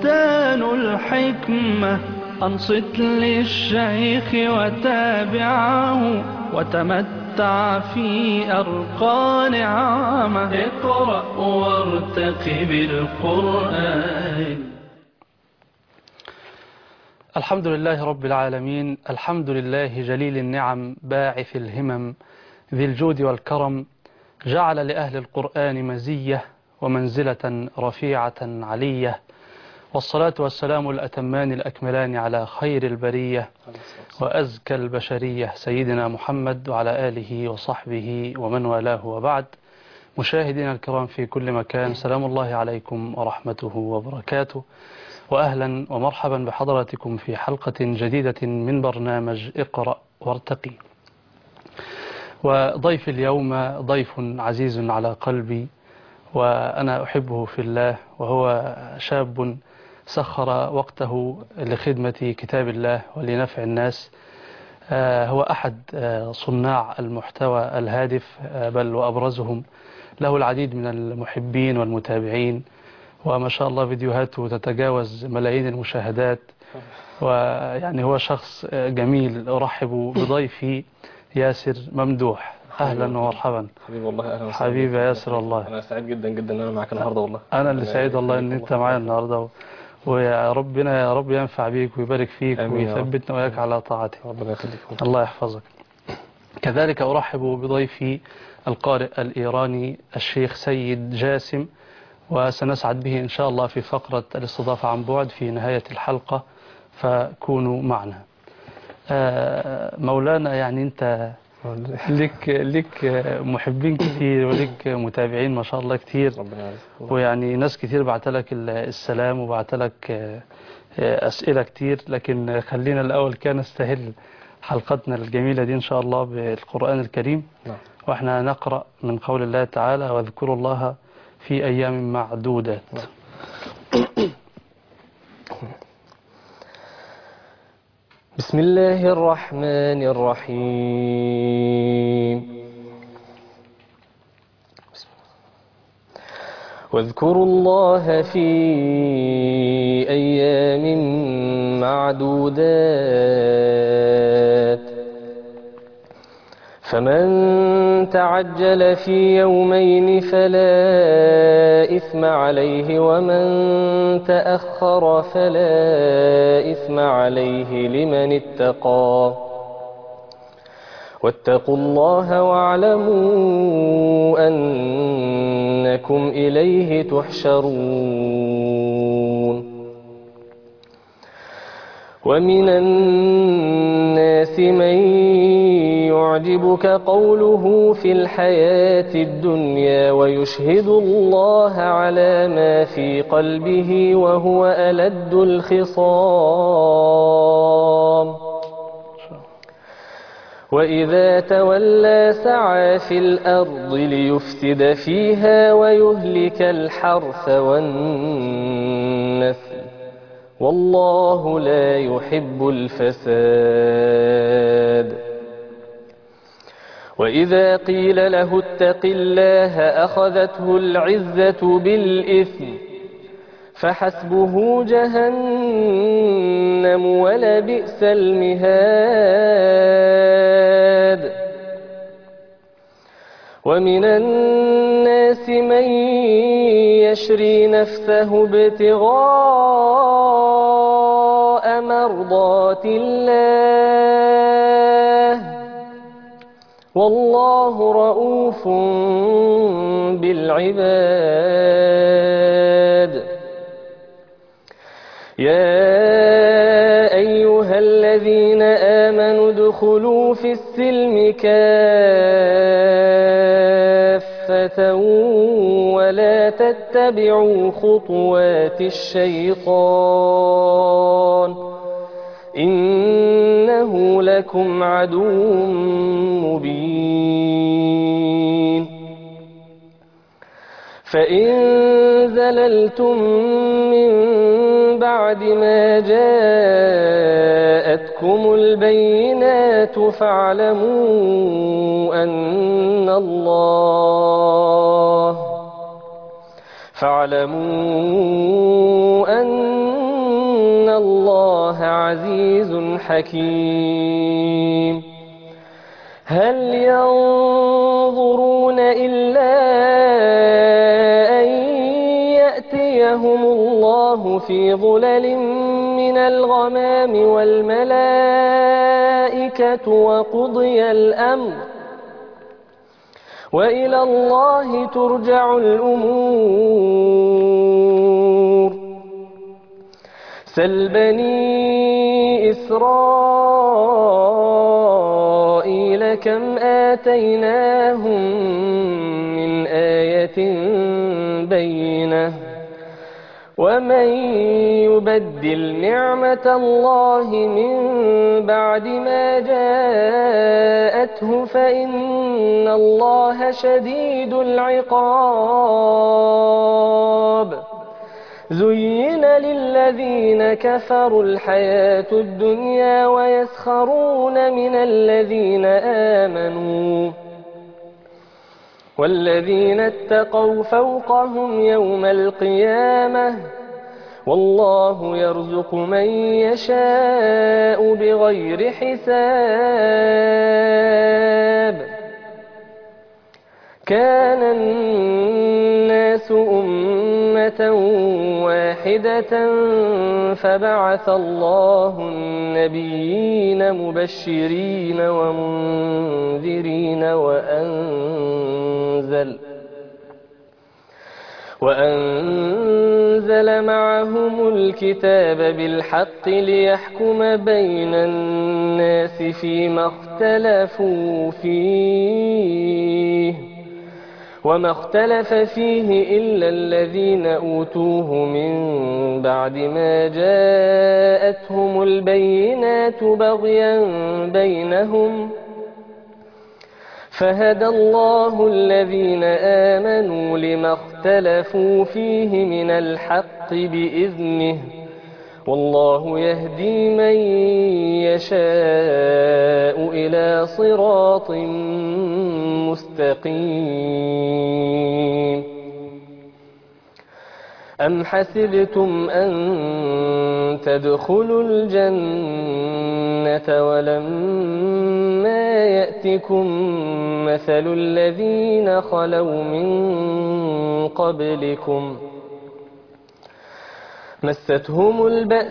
بستان الحكمة أنصت للشيخ وتابعه وتمتع في أرقى نعمة اقرأ وارتقب القرآن الحمد لله رب العالمين الحمد لله جليل النعم باعث الهمم ذي الجود والكرم جعل لأهل القرآن مزية ومنزلة رفيعة علية والصلاة والسلام الأتمان الأكملان على خير البرية وأزكى البشرية سيدنا محمد وعلى آله وصحبه ومن والاه وبعد مشاهدينا الكرام في كل مكان سلام الله عليكم ورحمته وبركاته وأهلا ومرحبا بحضراتكم في حلقة جديدة من برنامج اقرأ وارتقي وضيف اليوم ضيف عزيز على قلبي وأنا أحبه في الله وهو شاب سخر وقته لخدمة كتاب الله ولنفع الناس هو أحد صناع المحتوى الهادف بل وأبرزهم له العديد من المحبين والمتابعين وما شاء الله فيديوهاته تتجاوز ملايين المشاهدات ويعني هو شخص جميل أرحب بضيفي ياسر ممدوح أهلا ومرحبا حبيبي والله اهلا وسهلا حبيبي يا ياسر والله انا سعيد جدا جدا ان انا معاك النهارده والله أنا اللي سعيد والله إن أنت معايا النهاردة ويا ربنا يا رب ينفع بيك ويبارك فيك آمين يا رب. ويثبتنا وياك على طاعته ربنا يخليك الله يحفظك كذلك أرحب بضيفي القارئ الإيراني الشيخ سيد جاسم وسنسعد به إن شاء الله في فقرة الاستضافة عن بعد في نهاية الحلقة فكونوا معنا آه، مولانا يعني أنت لك لك محبين كتير ولك متابعين ما شاء الله كتير ربنا يعزك ويعني ناس كتير بعت لك ال- السلام وبعت لك آه، آه، أسئلة كتير لكن خلينا الأول كان نستهل حلقتنا الجميلة دي إن شاء الله بالقرآن الكريم نعم وإحنا نقرأ من قول الله تعالى واذكروا الله في أيام معدودات بسم الله الرحمن الرحيم واذكروا الله في أيام معدودات فمن تعجل في يومين فلا إثم عليه ومن تأخر فلا إثم عليه لمن اتقى واتقوا الله واعلموا أنكم إليه تحشرون ومن الناس من يعجبك قوله في الحياة الدنيا ويشهد الله على ما في قلبه وهو ألد الخصام وإذا تولى سعى في الأرض ليفسد فيها ويهلك الحرث والنسل والله لا يحب الفساد وإذا قيل له اتق الله أخذته العزة بالإثم فحسبه جهنم ولبئس المهاد ومن الناس من يشري نفسه ابتغاء مرضات الله والله رؤوف بالعباد يا أيها الذين آمنوا ادخلوا في السلم كافة ولا تتبعوا خطوات الشيطان إنه لكم عدو مبين فإن زللتم من بعد ما جاءتكم البينات فاعلموا أن الله فاعلموا أن الله عزيز حكيم هل ينظرون إلا أن يأتيهم الله في ظلل من الغمام والملائكة وقضي الأمر وإلى الله ترجع الأمور سل بني إسرائيل كم آتيناهم من آية بينة ومن يبدل نعمة الله من بعد ما جاءته فإن الله شديد العقاب زين للذين كفروا الحياة الدنيا ويسخرون من الذين آمنوا والذين اتقوا فوقهم يوم القيامة والله يرزق من يشاء بغير حساب كان الناس أمة واحدة فبعث الله النبيين مبشرين ومنذرين وأنزل وأنزل معهم الكتاب بالحق ليحكم بين الناس فيما اختلفوا فيه وما اختلف فيه إلا الذين أوتوه من بعد ما جاءتهم البينات بغيا بينهم فهدى الله الذين آمنوا لما اختلفوا فيه من الحق بإذنه والله يهدي من يشاء إلى صراط مستقيم أم حسبتم أن تدخلوا الجنة ولما يأتكم مثل الذين خلوا من قبلكم مستهم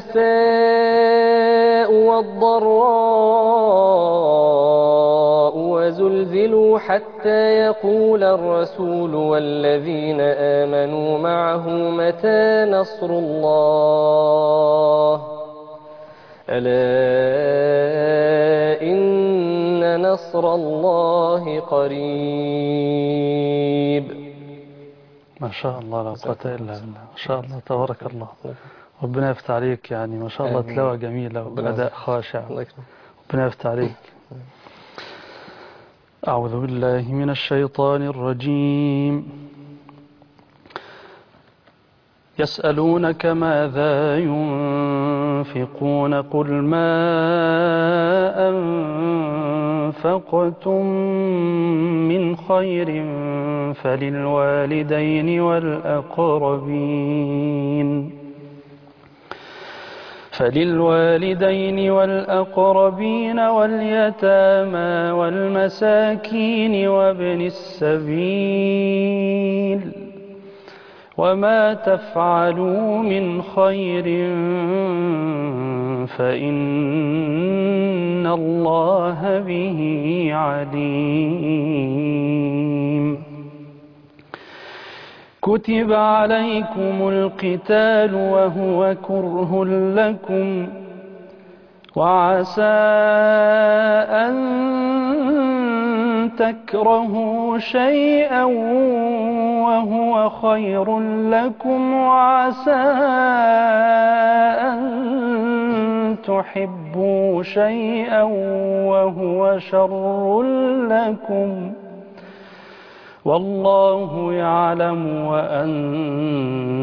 البأساء والضراء وزلزلوا حتى يقول الرسول والذين آمنوا معه متى نصر الله ألا إن نصر الله قريب ما شاء الله لا قوة إلا بالله ما شاء الله تبارك الله ربنا يفتح عليك يعني ما شاء الله آمين. تلاوة جميلة ربنا وأداء يفتح. خاشع الله يكرمك ربنا يفتح عليك أعوذ بالله من الشيطان الرجيم يسألونك ماذا ينفقون قل ما أنفقتم من خير فللوالدين والأقربين فللوالدين والأقربين واليتامى والمساكين وابن السبيل وما تفعلوا من خير فإن الله به عليم كتب عليكم القتال وهو كره لكم وعسى أن تكرهوا شيئا وهو خير لكم وعسى أن تحبوا شيئا وهو شر لكم والله يعلم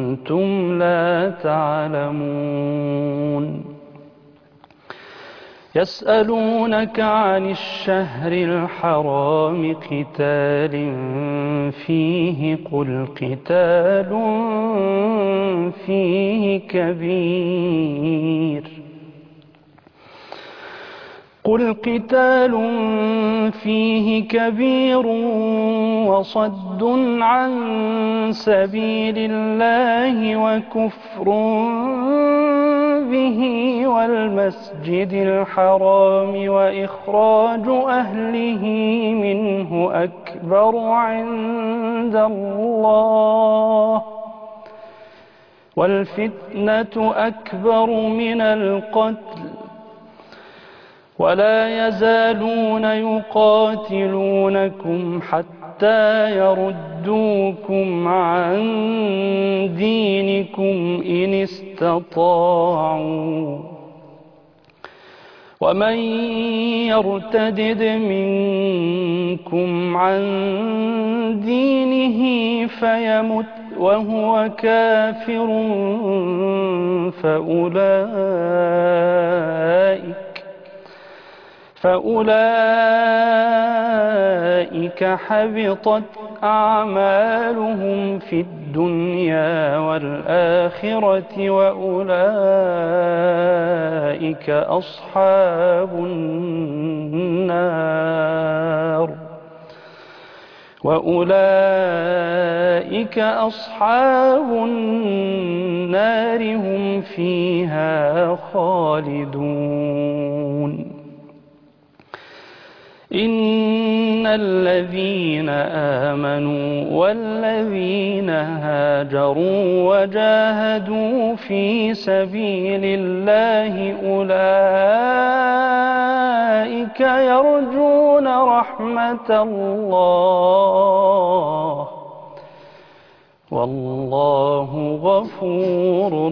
وأنتم لا تعلمون يسألونك عن الشهر الحرام قتال فيه قل قتال فيه كبير قل قتال فيه كبير وصد عن سبيل الله وكفر به والمسجد الحرام وإخراج أهله منه أكبر عند الله والفتنة أكبر من القتل ولا يزالون يقاتلونكم حتى يردوكم عن دينكم إن استطاعوا ومن يرتدد منكم عن دينه فيمت وهو كافر فأولئك فأولئك حبطت أعمالهم في الدنيا والآخرة وأولئك أصحاب النار وأولئك أصحاب النار هم فيها خالدون إن الذين آمنوا والذين هاجروا وجاهدوا في سبيل الله أولئك يرجون رحمة الله والله غفور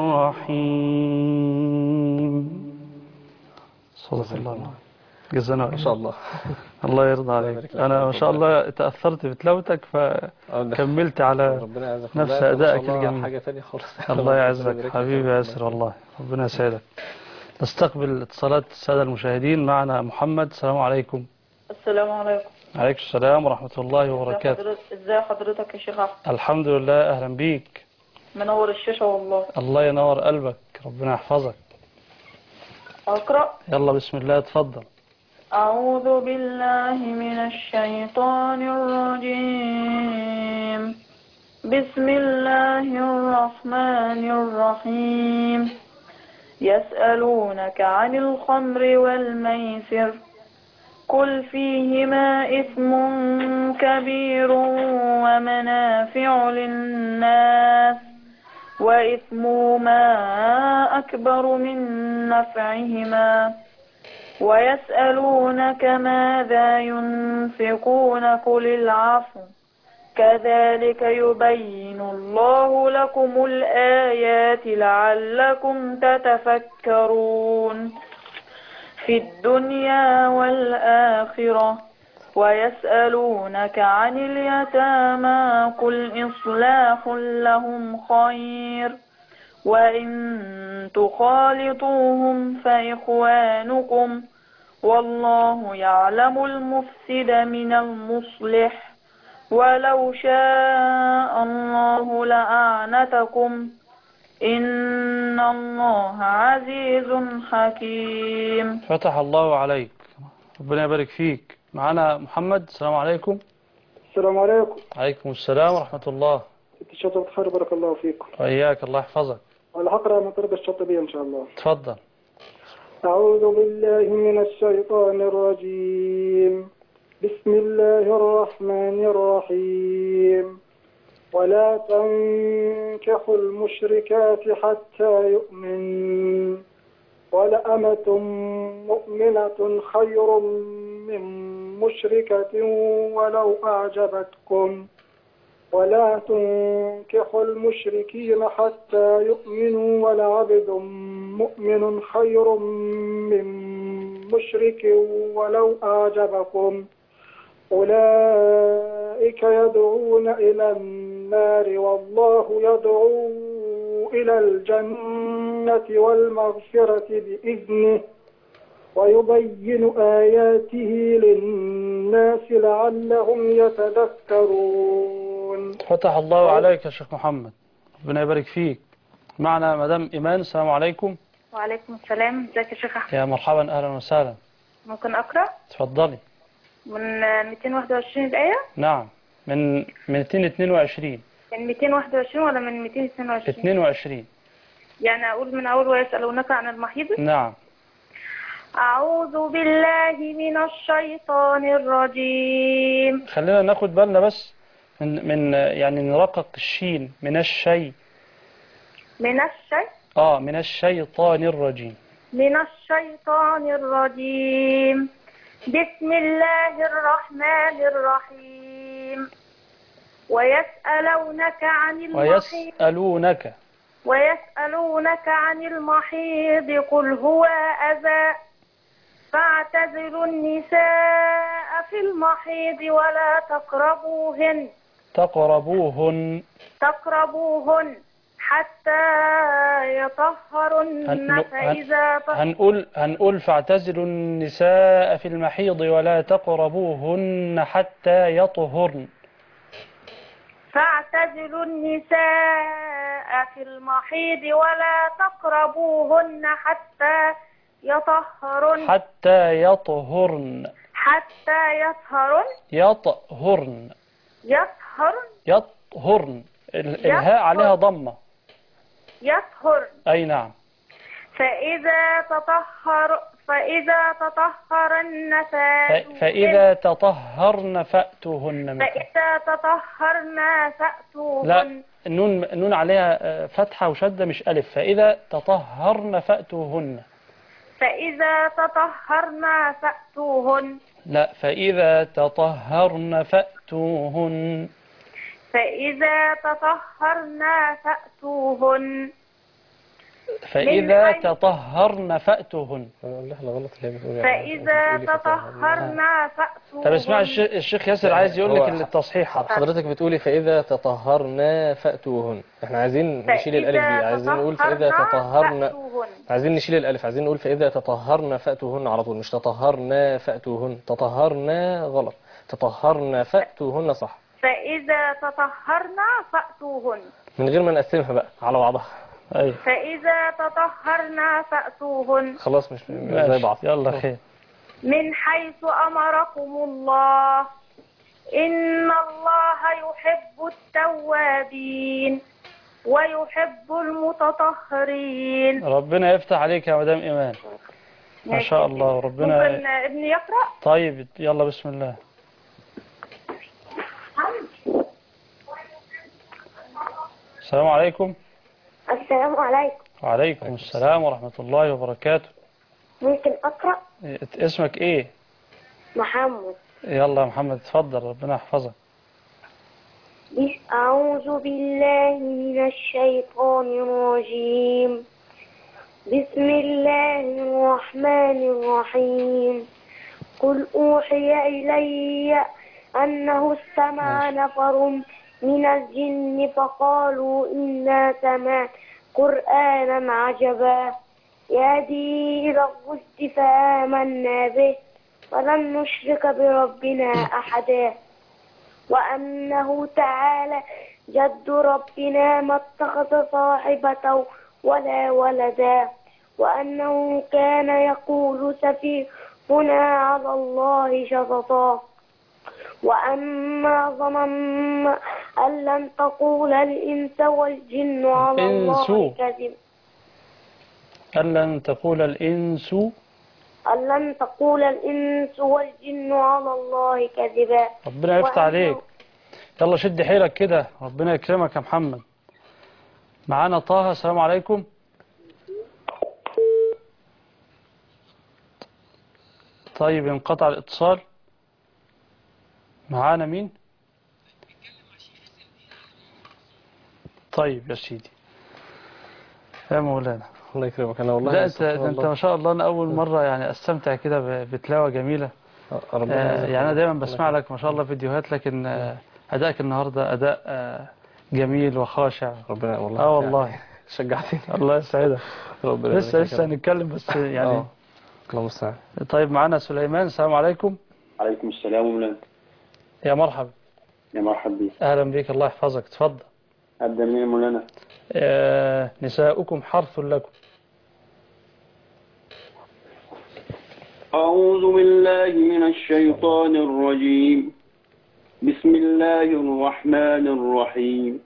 رحيم صدق الله جزانا ما شاء الله الله يرضى الله عليك يبارك لك. انا ما شاء الله تاثرت بتلاوتك فكملت على ربنا يعزك نفس لا، ما شاء أدائك الله الجميل. حاجة تانية خالص الله ربنا يعزك يبارك لك. حبيبي ياسر والله ربنا يسعدك نستقبل اتصالات الساده المشاهدين معنا محمد السلام عليكم السلام عليكم عليكم السلام ورحمه الله ازي وبركاته حضرتك ازي حضرتك يا شيخ احمد الحمد لله اهلا بيك منور الشاشه والله الله ينور قلبك ربنا يحفظك اقرا يلا بسم الله اتفضل اعوذ بالله من الشيطان الرجيم بسم الله الرحمن الرحيم يسألونك عن الخمر والميسر قل فيهما إثم كبير ومنافع للناس وإثمهما أكبر من نفعهما ويسألونك ماذا ينفقون قل العفو كذلك يبين الله لكم الآيات لعلكم تتفكرون في الدنيا والآخرة ويسألونك عن اليتامى قل إصلاح لهم خير وإن تخالطوهم فإخوانكم والله يعلم المفسد من المصلح ولو شاء الله لأعنتكم إن الله عزيز حكيم فتح الله عليك ربنا يبارك فيك معنا محمد السلام عليكم السلام عليكم عليكم السلام ورحمة الله ست شطب بخير بارك الله فيكم وإياك الله يحفظك أنا هقرأ من طريق الشاطبية إن شاء الله تفضل أعوذ بالله من الشيطان الرجيم بسم الله الرحمن الرحيم ولا تنكحوا المشركات حتى يؤمن ولأمة مؤمنة خير من مشركة ولو أعجبتكم ولا تنكحوا المشركين حتى يؤمنوا ولعبد مؤمن خير من مشرك ولو أعجبكم أولئك يدعون إلى النار والله يدعو إلى الجنة والمغفرة بإذنه ويبين آياته للناس لعلهم يتذكرون فتح الله عليك يا شيخ محمد ربنا يبارك فيك معنا مدام إيمان السلام عليكم وعليكم السلام ازيك يا شيخ احمد يا مرحبا أهلا وسهلا ممكن اقرا تفضلي من 221 الايه نعم من من 222 من 221 ولا من 222 22 يعني اقول من اول ويسالونك عن المحيض نعم اعوذ بالله من الشيطان الرجيم خلينا ناخد بالنا بس من من يعني نرقق الشين من الشيء من الشيء اه من الشيطان الرجيم من الشيطان الرجيم بسم الله الرحمن الرحيم ويسألونك عن المحيض ويسألونك ويسألونك عن المحيض قل هو أذى فاعتزلوا النساء في المحيض ولا تقربوهن تقربوهن تقربوهن حتى يطهرن هن- فإذا طهرن هنقول هنقول فاعتزلوا النساء في المحيض ولا تقربوهن حتى يطهرن فاعتزلوا النساء في المحيض ولا تقربوهن حتى يطهرن حتى يطهرن حتى يطهرن يطهرن يطهرن يطهرن ال- الهاء عليها ضمة يطهرن أي نعم فإذا تطهر فإذا تطهرن ف- فاتوهن فإذا تطهرن فأتوهن من فإذا تطهرن فأتوهن لا النون النون عليها آه، فتحة وشدة مش ألف فإذا تطهرن فأتوهن فإذا تطهرن فأتوهن لا فإذا تطهرن فأتوهن فإذا تطهرن فأتوهن فإذا حيث- تطهرن فأتوهن لا لا غلط اللي هي بتقول فإذا تطهرن فأتوهن طب اسمع الشيخ, الشيخ ياسر عايز يقول لك هو- التصحيح حضرتك بتقولي فإذا تطهرنا فأتوهن احنا عايزين نشيل الألف دي عايزين نقول فإذا تطهرن فأتوهن. عايزين نشيل الألف عايزين نقول فإذا تطهرن فأتوهن على طول مش تطهرنا فأتوهن تطهرنا غلط تطهرنا فأتوهن صح فإذا تطهرن فأتوهن من غير ما نقسمها بقى على بعضها أيوة فإذا تطهرن فأتوهن خلاص مش مش زي ماشي. بعض يلا خير من حيث أمركم الله إن الله يحب التوابين ويحب المتطهرين ربنا يفتح عليك يا مدام إيمان ما شاء الله ربنا ممكن ابني يقرأ طيب يلا بسم الله السلام عليكم السلام عليكم وعليكم السلام ورحمة الله وبركاته ممكن أقرأ اسمك ايه محمد يلا يا محمد اتفضل ربنا يحفظك بس- أعوذ بالله من الشيطان الرجيم بسم الله الرحمن الرحيم قل أوحي إلي أنه استمع نفر من الجن فقالوا إنا سمعنا قرآنا عجبا يهدي إلى الرشد فآمنا به ولن نشرك بربنا أحدا وأنه تعالى جد ربنا ما اتخذ صاحبة ولا ولدا وأنه كان يقول سفيهنا على الله شططا وأما ظننا أن لن تقول الإنس والجن على الإنس. الله كذب أن لن تقول الإنس أن لن تقول الإنس والجن على الله كذبا ربنا يفتح وأنه- عليك يلا شد حيلك كده ربنا يكرمك يا محمد معانا طه السلام عليكم طيب انقطع الاتصال معانا مين طيب يا سيدي يا مولانا الله يكرمك أنا والله لا انت سبحان ده انت الله. ما شاء الله انا اول مره يعني استمتع كده ب- بتلاوه جميله ربنا آه، يجزاك يعني انا خير. دايما الله بسمع لك ما شاء الله فيديوهات لكن آه، ادائك النهارده اداء آه، جميل وخاشع ربنا والله اه والله شجعتني الله يسعدك ربنا لسه يبارك لسه فيك. هنتكلم بس يعني آه. الله المستعان طيب معنا سليمان السلام عليكم عليكم السلام مولانا يا مرحبا يا مرحبا بك أهلا بك الله يحفظك تفضل أبدأ منين يا مولانا آه، نساؤكم حرث لكم أعوذ بالله من الشيطان الرجيم بسم الله الرحمن الرحيم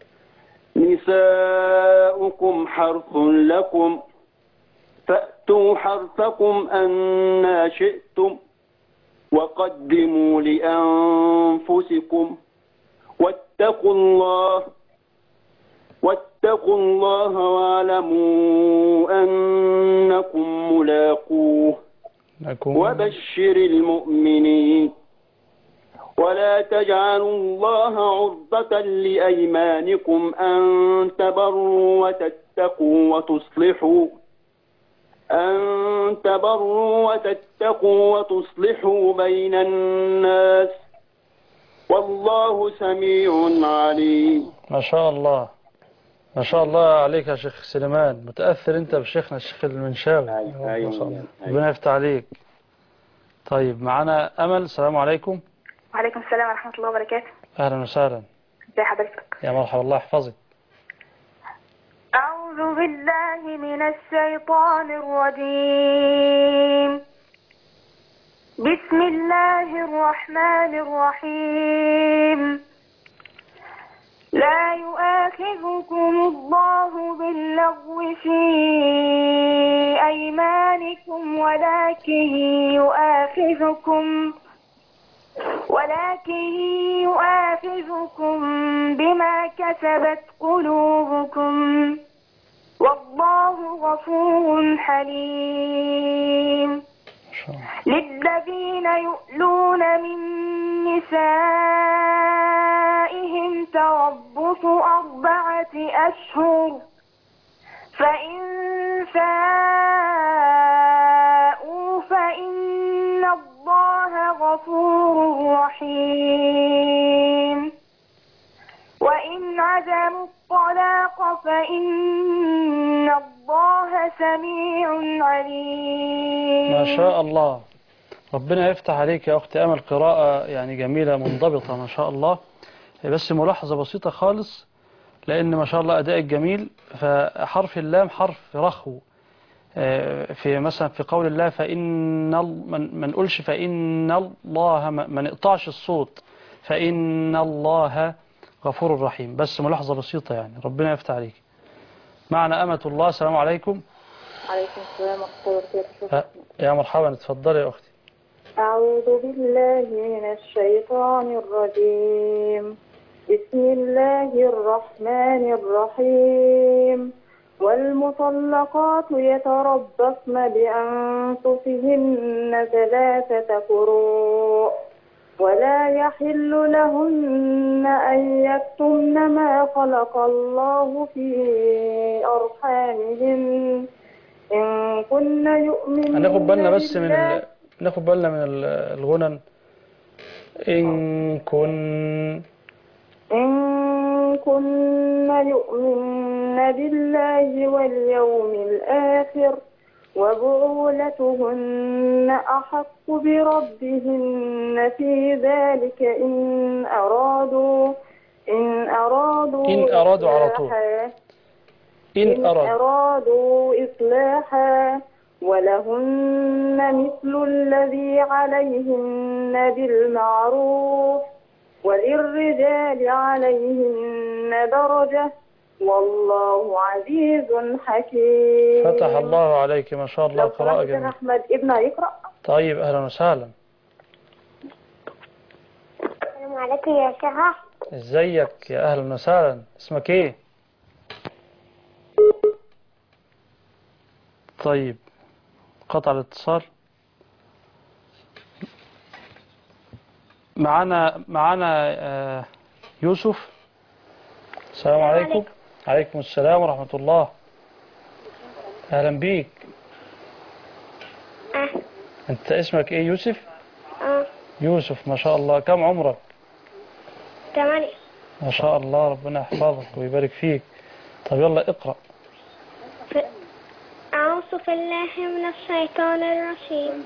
نساؤكم حرث لكم فأتوا حرثكم أنا شئتم وقدموا لأنفسكم واتقوا الله واتقوا الله واعلموا أنكم ملاقوه لكم وبشر المؤمنين ولا تجعلوا الله عرضة لأيمانكم أن تبروا وتتقوا وتصلحوا أن تبروا وتتقوا وتصلحوا بين الناس والله سميع عليم ما شاء الله ما شاء الله عليك يا شيخ سليمان متأثر انت بشيخنا الشيخ المنشاوي أيوة، أيوة، ما شاء الله. أيوة. ربنا يفتح عليك طيب معنا أمل السلام عليكم وعليكم السلام ورحمة الله وبركاته أهلا وسهلا ازي حضرتك يا مرحبا الله يحفظك أعوذ بالله من الشيطان الرجيم بسم الله الرحمن الرحيم لا يؤاخذكم الله باللغو في أيمانكم ولكن يؤاخذكم ولكن يؤاخذكم بما كسبت قلوبكم والله غفور حليم ما شاء الله للذين يؤلون من نسائهم تربص أربعة أشهر فإن فاءوا فإن الله غفور رحيم وإن عزموا الطلاق فإن الله سميع عليم ما شاء الله ربنا يفتح عليك يا أختي أمل قراءة يعني جميلة منضبطة ما شاء الله بس ملاحظة بسيطة خالص لأن ما شاء الله أداء جميل فحرف اللام حرف رخو آه، في مثلا في قول الله فإن ال- من ما نقولش فإن الله ما ما نقطعش الصوت فإن الله غفور رحيم بس ملاحظة بسيطة يعني ربنا يفتح عليك معنا أمة الله السلام عليكم عليكم السلام ورحمة الله وبركاته آه، يا مرحبا اتفضلي يا أختي أعوذ بالله من الشيطان الرجيم بسم الله الرحمن الرحيم والمطلقات يتربصن بأنفسهن ثلاثة قروء ولا يحل لهن أن يكتمن ما خلق الله في أرحامهن إن كن يؤمنن هناخد بالنا بس من بالله ال... ناخد بالنا من ال- الغنن إن كن إن كن يؤمن بالله واليوم الآخر وبعولتهن أحق بردهن في ذلك إن أرادوا إن أرادوا إن أرادوا على طول. إصلاحا إن أراد أرادوا إصلاحا ولهن مثل الذي عليهن بالمعروف وللرجال عليهن درجة والله عزيز حكيم فتح الله عليك ما شاء الله لو قراءة سمحت جميلة أحمد ابن يقرأ طيب أهلا وسهلا السلام عليكم يا شيخ ازيك يا أهلا وسهلا اسمك ايه طيب قطع الاتصال معنا معنا آه، يوسف السلام عليكم عليكم السلام ورحمة الله أهلا بيك أنت اسمك إيه يوسف اه يوسف ما شاء الله كم عمرك ثمانية ما شاء الله ربنا يحفظك ويبارك فيك طب يلا اقرأ أعوذ أعوذ بالله من الشيطان الرجيم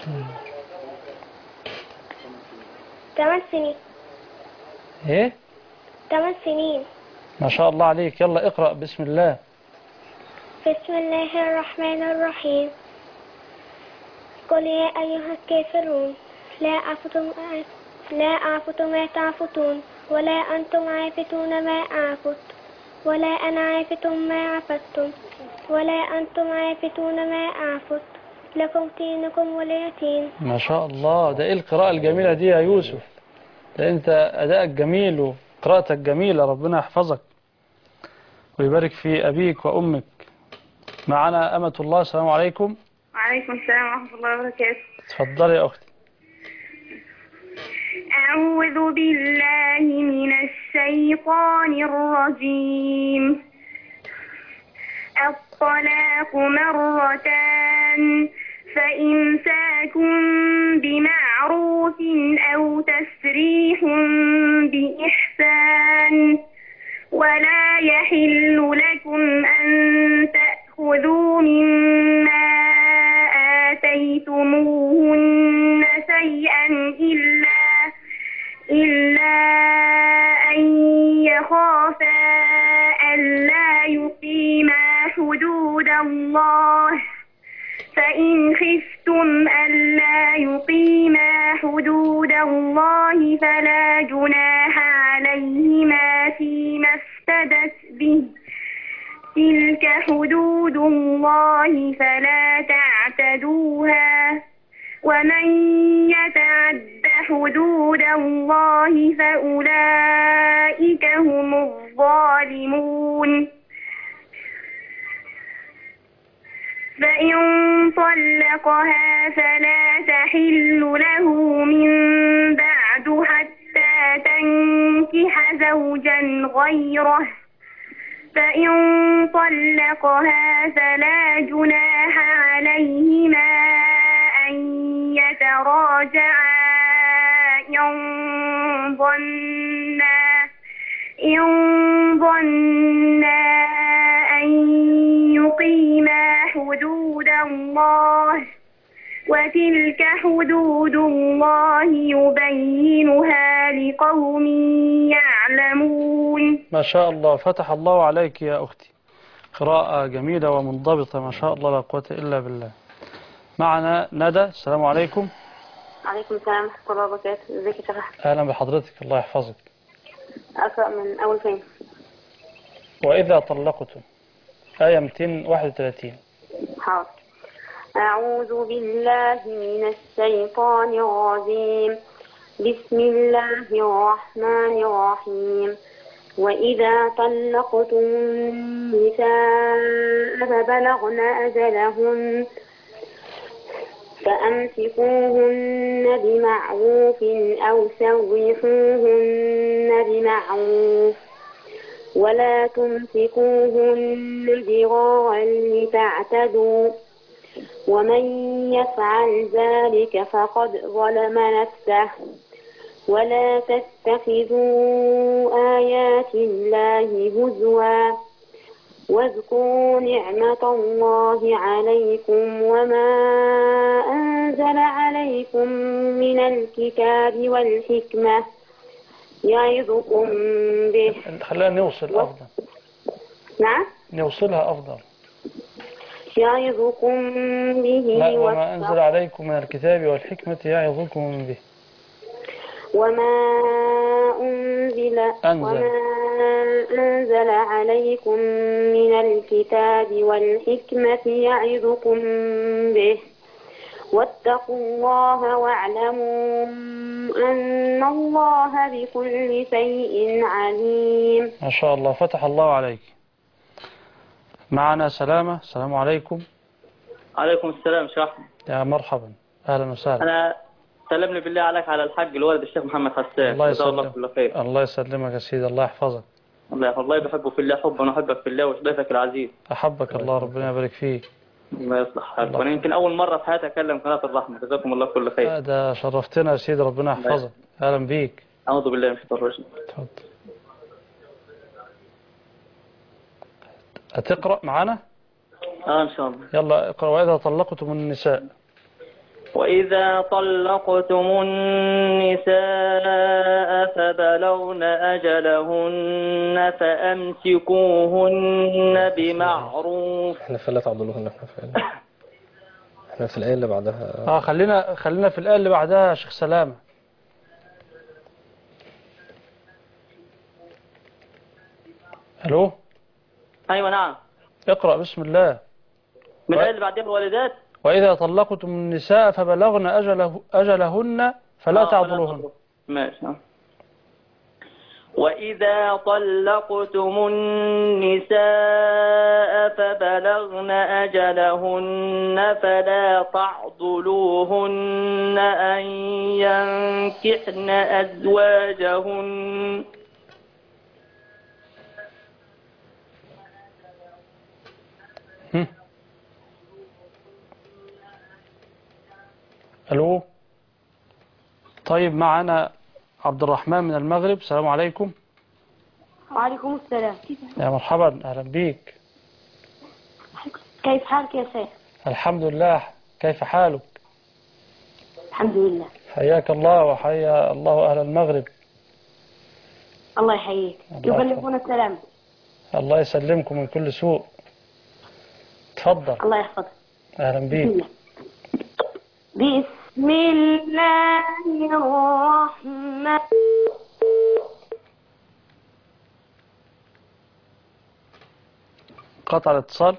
ثمان سنين ايه ثمان سنين ما شاء الله عليك يلا اقرأ بسم الله بسم الله الرحمن الرحيم قل يا أيها الكافرون لا أعبد لا أعبد ما تعبدون ولا أنتم عابدون ما أعبد ولا أنا عابد ما عبدتم ولا أنتم عابدون ما أعبد لكم دينكم ولي دين ما شاء الله ده ايه القراءة الجميلة دي يا يوسف ده انت ادائك جميل وقراءتك جميلة ربنا يحفظك ويبارك في ابيك وامك معنا امة الله السلام عليكم وعليكم السلام ورحمة الله وبركاته اتفضلي يا اختي أعوذ بالله من الشيطان الرجيم الطلاق مرتان فإمساك بمعروف أو تسريح بإحسان ولا يحل لكم أن تأخذوا مما آتيتموهن شيئا إلا إلا أن يخافا ألا يقيما حدود الله فإن خفتم ألا يقيما حدود الله فلا جناح عليهما فيما افتدت به تلك حدود الله فلا تعتدوها ومن يتعد حدود الله فأولئك هم الظالمون فإن طلقها فلا تحل له من بعد حتى تنكح زوجا غيره فإن طلقها فلا جناح عليهما أن يتراجعا إن ظنا إن ظنا أن يقيما حدود الله وتلك حدود الله يبينها لقوم يعلمون ما شاء الله فتح الله عليك يا أختي قراءة جميلة ومنضبطة ما شاء الله لا قوة إلا بالله معنا ندى السلام عليكم عليكم السلام ورحمة الله وبركاته ازيك يا شيخ أحمد أهلا بحضرتك الله يحفظك أقرأ من أول فين وإذا طلقتم آية 231 حاضر أعوذ بالله من الشيطان الرجيم بسم الله الرحمن الرحيم وإذا طلقتم النساء فبلغن أجلهن فأمسكوهن بمعروف أو سرحوهن بمعروف ولا تمسكوهن ضرارا لتعتدوا ومن يفعل ذلك فقد ظلم نفسه ولا تتخذوا آيات الله هزوا واذكروا نعمة الله عليكم وما أنزل عليكم من الكتاب والحكمة يعظكم به خلينا نوصل أفضل نعم نوصلها أفضل يعظكم به لا وما والتقوى. أنزل عليكم من الكتاب والحكمة يعظكم به وما أنزل أنزل. وما أنزل عليكم من الكتاب والحكمة يعظكم به واتقوا الله واعلموا أن الله بكل شيء عليم ما شاء الله فتح الله عليك معنا سلامة السلام عليكم عليكم السلام شيخ أحمد. يا مرحبا أهلا وسهلا انا سلمني بالله عليك على الحق الوالد الشيخ محمد حسان الله جزاه الله يسلمك كل خير الله يسلمك يا سيدي الله يحفظك الله يحفظ الله بحبه في الله حبا ونحبك في الله وضيفك العزيز أحبك الله ربنا يبارك فيك الله يصلح حالك الله. وانا يمكن اول مره في حياتي اكلم قناه الرحمه جزاكم الله كل خير آه، ده شرفتنا يا سيدي ربنا يحفظك أهلا بيك اعوذ بالله من الشيطان الرجيم اتفضل هتقرأ معانا اه ان شاء الله يلا اقرأ وإذا طلقتم النساء وإذا طلقتم النساء فبلغن أجلهن فأمسكوهن بمعروف احنا فلا تعضلوهن احنا في احنا في الآية اللي بعدها اه خلينا خلينا في الآية اللي بعدها يا شيخ سلامة ألو أيوة نعم اقرأ بسم الله من الآية اللي بعدها الوالدات وإذا طلقتم النساء فبلغن أجله أجلهن فلا آه، تعضلوهن ماشي آه. وإذا طلقتم النساء فبلغن أجلهن فلا تعضلوهن أن ينكحن أزواجهن هم. ألو طيب معنا عبد الرحمن من المغرب السلام عليكم وعليكم السلام يا مرحبا أهلا بيك كيف حالك يا شيخ الحمد لله كيف حالك الحمد لله حياك الله وحيا الله أهل المغرب الله يحييك الله يبلغون السلام الله يسلمكم من كل سوء تفضل الله يحفظك أهلا بسم بيك الله بسم الله الرحمن قطع الاتصال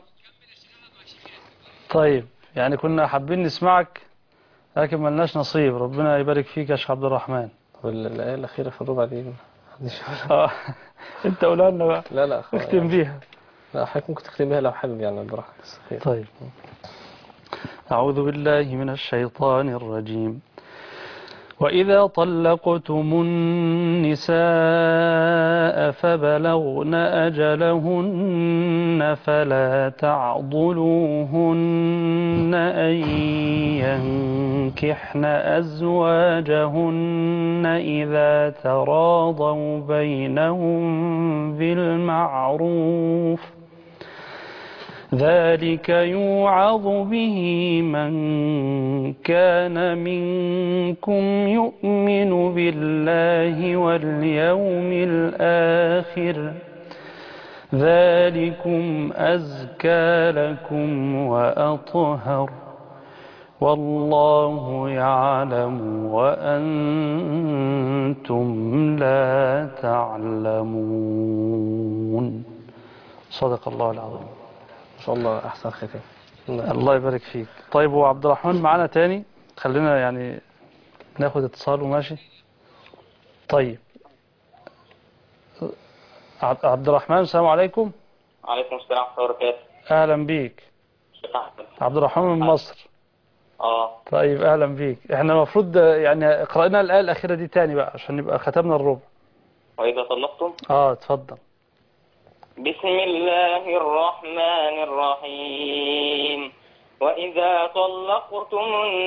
طيب يعني كنا حابين نسمعك لكن ملناش نصيب ربنا يبارك فيك يا شيخ عبد الرحمن وال- الآية الأخيرة في الربع دي محدش يقولها. آه. انت قولها لنا بقى لا لا خلاص. اختم بيها لا حضرتك ممكن تختم بيها لو حابب يعني براحتك بس خير. طيب أعوذ بالله من الشيطان الرجيم وإذا طلقتم النساء فبلغن أجلهن فلا تعضلوهن أن ينكحن أزواجهن إذا تراضوا بينهم بالمعروف ذلك يوعظ به من كان منكم يؤمن بالله واليوم الآخر ذلكم أزكى لكم وأطهر والله يعلم وأنتم لا تعلمون صدق الله العظيم ما شاء الله أحسن ختام الله يبارك فيك طيب وعبد الرحمن معانا تاني خلينا يعني ناخد اتصال وماشي طيب عبد عبد الرحمن السلام عليكم عليكم السلام ورحمة الله وبركاته اهلا بيك شيخ أحمد عبد الرحمن من مصر اه طيب اهلا بيك احنا المفروض يعني قرأنا الآية الأخيرة دي تاني بقى عشان نبقى ختمنا الربع وإذا طلقتم اه اتفضل بسم الله الرحمن الرحيم وإذا طلقتم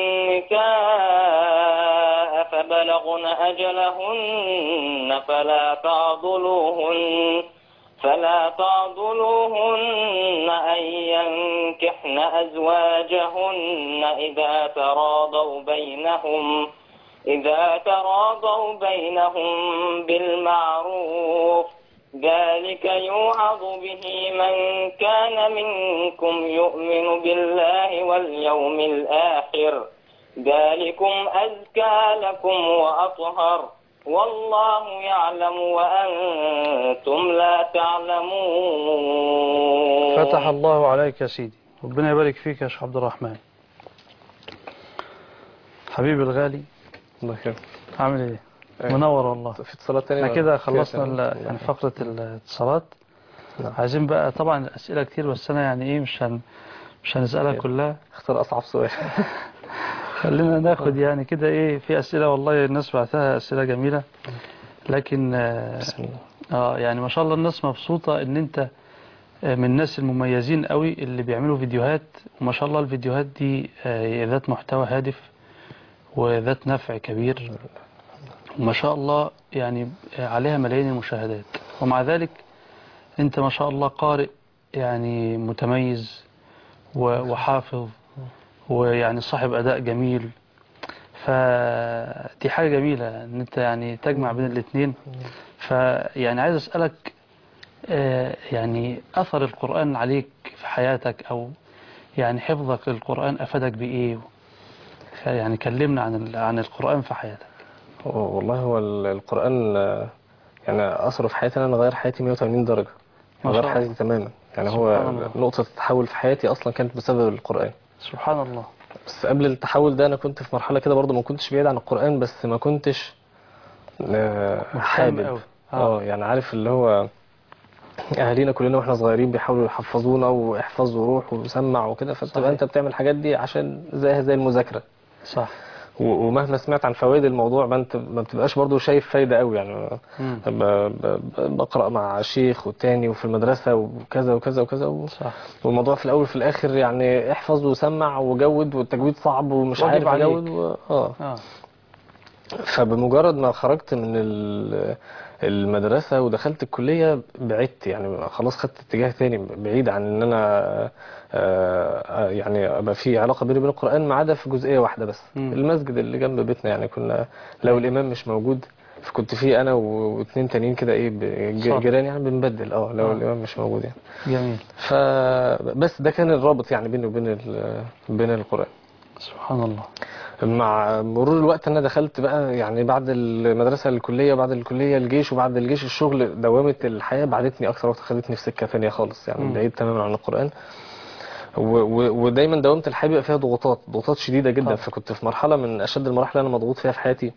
النساء فبلغن أجلهن فلا تعضلوهن فلا تعضلوهن أن ينكحن أزواجهن إذا تراضوا بينهم إذا تراضوا بينهم بالمعروف ذلك يوعظ به من كان منكم يؤمن بالله واليوم الآخر ذلكم أزكى لكم وأطهر والله يعلم وأنتم لا تعلمون فتح الله عليك يا سيدي ربنا يبارك فيك يا شيخ عبد الرحمن حبيبي الغالي الله يكرمك عامل ايه أيوة. منور والله في اتصالات تانية احنا ولا كده في خلصنا تانية؟ ال- يعني فقرة الاتصالات نعم. عايزين بقى طبعا الأسئلة كتير بس أنا يعني إيه مش هن مش هنسألها خير. كلها اختار أصعب سؤال خلينا ناخد يعني كده إيه في أسئلة والله الناس بعتها أسئلة جميلة لكن آه، بسم الله اه يعني ما شاء الله الناس مبسوطة ان انت آه، من الناس المميزين قوي اللي بيعملوا فيديوهات وما شاء الله الفيديوهات دي آه، ذات محتوى هادف وذات نفع كبير وما شاء الله يعني آه، عليها ملايين المشاهدات ومع ذلك انت ما شاء الله قارئ يعني متميز و- وحافظ ويعني صاحب أداء جميل فدي حاجة جميلة ان انت يعني تجمع بين الاثنين فيعني عايز اسألك آه، يعني اثر القرآن عليك في حياتك او يعني حفظك للقرآن افادك بايه يعني كلمنا عن ال- عن القرآن في حياتك هو- والله هو ال- القرآن آه، يعني أثره في حياتي أنا غير حياتي 180 درجة ما غير شاء الله. حياتي تماما يعني سبحان هو الله. نقطة التحول في حياتي أصلا كانت بسبب القرآن سبحان الله بس قبل التحول ده أنا كنت في مرحلة كده برضه ما كنتش بعيد عن القرآن بس ما كنتش آه، مهتم حابب أوي. آه. اه يعني عارف اللي هو اهالينا كلنا واحنا صغيرين بيحاولوا يحفظونا واحفظ وروح وسمع وكده صحيح. فبتبقى انت بتعمل الحاجات دي عشان زيها زي المذاكره صح و- ومهما سمعت عن فوائد الموضوع ما انت ما بتبقاش برضو شايف فايده قوي يعني مم. ب- ب- ب- بقرا مع شيخ والتاني وفي المدرسه وكذا وكذا وكذا و... صح والموضوع في الاول وفي الاخر يعني احفظ وسمع وجود والتجويد صعب ومش واجب عارف عليك. اجود و... اه اه فبمجرد ما خرجت من ال- المدرسة ودخلت الكلية بعدت يعني خلاص خدت اتجاه تاني بعيد عن ان انا آه، يعني ابقى في علاقة بيني وبين القرآن ما عدا في جزئية واحدة بس مم. المسجد اللي جنب بيتنا يعني كنا لو الامام مش موجود فكنت في انا و- واتنين تانيين كده ايه ب- صح. جيران يعني بنبدل اه لو آه. الامام مش موجود يعني جميل فبس ده كان الرابط يعني بيني وبين ال- بين القرآن سبحان الله مع مرور الوقت انا دخلت بقى يعني بعد المدرسه الكليه بعد الكليه الجيش وبعد الجيش الشغل دوامه الحياه بعدتني اكثر وقت خدتني في سكه ثانيه خالص يعني مم. بعيد تماما عن القران و و ودايما دوامه الحياه بيبقى فيها ضغوطات ضغوطات شديده جدا طبعا. فكنت في مرحله من اشد المراحل اللي انا مضغوط فيها في حياتي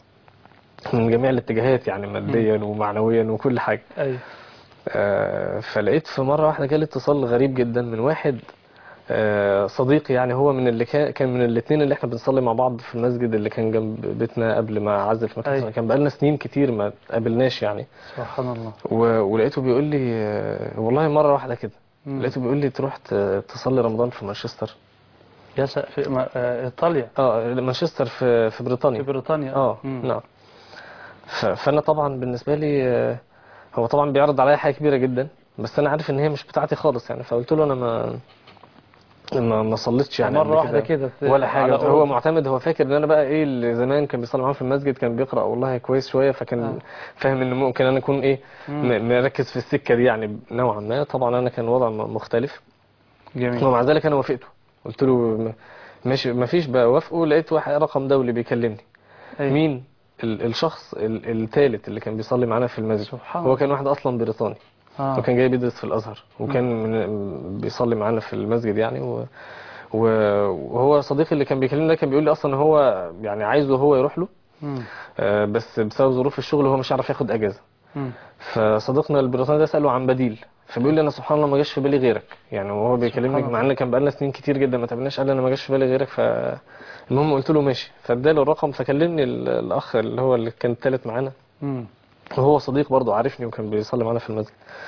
من جميع الاتجاهات يعني ماديا ومعنويا وكل حاجه ايوه آه، فلقيت في مرة واحدة جالي اتصال غريب جدا من واحد آه، صديقي يعني هو من اللي كان كان من الاثنين اللي احنا بنصلي مع بعض في المسجد اللي كان جنب بيتنا قبل ما اعزل في أيوة. مكان كان بقالنا سنين كتير ما تقابلناش يعني سبحان الله و- ولقيته بيقول لي آه، والله مرة واحدة كده مم. لقيته بيقول لي تروح ت- تصلي رمضان في مانشستر يا س... في ما... آه، ايطاليا اه مانشستر في في بريطانيا في بريطانيا اه مم. نعم ف- فانا طبعا بالنسبه لي آه، هو طبعا بيعرض عليا حاجه كبيره جدا بس انا عارف ان هي مش بتاعتي خالص يعني فقلت له انا ما ما ما صليتش يعني مرة قبل واحدة كده ت- ولا على حاجه هو أوروبا. معتمد هو فاكر ان انا بقى ايه اللي زمان كان بيصلي معاهم في المسجد كان بيقرا والله كويس شويه فكان آه. فاهم ان ممكن انا اكون ايه مم. م- مركز في السكه دي يعني نوعا ما طبعا انا كان وضع م- مختلف جميل ومع ذلك انا وافقته قلت له م- ماشي ما فيش بوافقه لقيت واحد رقم دولي بيكلمني أيوة. مين ال- الشخص الثالث اللي كان بيصلي معانا في المسجد سبحان هو الله. كان واحد اصلا بريطاني آه. وكان جاي بيدرس في الازهر وكان من بيصلي معانا في المسجد يعني و و- وهو صديقي اللي كان بيكلمني ده كان بيقول لي اصلا هو يعني عايزه هو يروح له مم. آه، بس بسبب ظروف الشغل هو مش عارف ياخد اجازه مم. فصديقنا البريطاني ده ساله عن بديل فبيقول لي انا سبحان الله ما جاش في بالي غيرك يعني وهو بيكلمني سبحان مع ان كان بقالنا سنين كتير جدا ما تقابلناش قال لي انا ما جاش في بالي غيرك فالمهم قلت له ماشي فاداله الرقم فكلمني ال- الاخ اللي هو اللي كان الثالث معانا مم. وهو صديق برضه عارفني وكان بيصلي معانا في المسجد